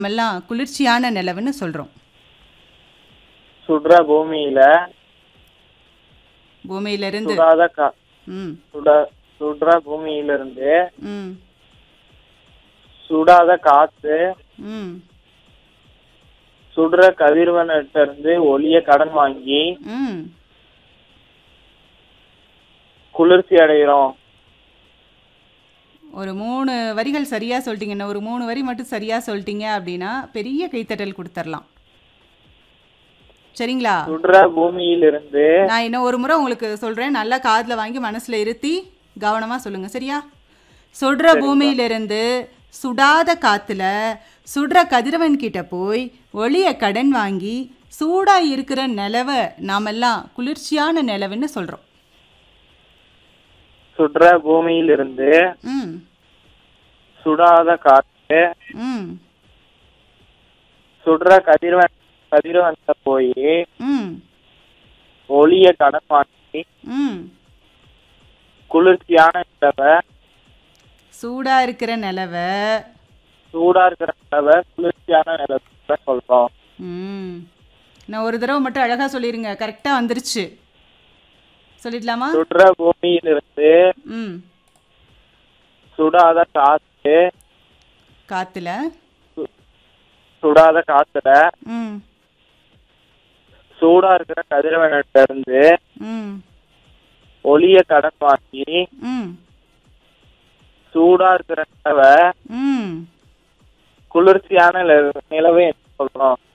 எல்லாம் குளிர்ச்சியான நிலவுன்னு சொல்றோம் சுடுற பூமியில பூமியில இருந்து சுடாத கா ம் சுட சுடுற பூமியிலிருந்து ம் சுடாத காத்து ம் சுடுற கதிர்வனிட்ட இருந்து ஒளிய கடன் வாங்கி ம் குளிர்ச்சி அடைகிறோம் ஒரு மூணு வரிகள் சரியா சொல்லிட்டீங்க இன்னும் ஒரு மூணு வரி மட்டும் சரியா சொல்லிட்டீங்க அப்படின்னா பெரிய கைத்தட்டல் கொடுத்துடலாம் சரிங்களா சுடுற பூமியிலிருந்து நான் இன்னும் ஒரு முறை உங்களுக்கு சொல்றேன் நல்லா காதுல வாங்கி மனசுல இருத்தி கவனமா சொல்லுங்க சரியா சுடுற பூமியிலிருந்து சுடாத காத்துல சுடுற கதிரவன் கிட்ட போய் ஒளிய கடன் வாங்கி சூடா இருக்கிற நிலவை நாமெல்லாம் குளிர்ச்சியான நிலவுன்னு சொல்றோம் சுடுற பூமியிலிருந்து ம் சுடாத காத்து ம் சுடுற கதிர்வன் கதிரவன்ட்ட போய் ம் ஒளிய கடன் வாங்கி ம் குளிர்ச்சியான நிலவை சூடா இருக்கிற நிலவை சூடா இருக்கிற நிலவை குளிர்ச்சியான நிலவை சொல்றோம் ம் நான் ஒரு தடவை மட்டும் அழகா சொல்லிருங்க கரெக்டா வந்துருச்சு சொல்லிடலாமா சுடுற பூமியிலிருந்து ம் சுடாத காத்து காத்துல சுடாத காத்துல ம் சூடா இருக்கிற கதிரவனிட்ட இருந்து ம் ஒளிய கடன் வாங்கி ம் சூடா இருக்கிற நிலவை ம் குளிர்ச்சியான நில- நிலவை சொல்றோம்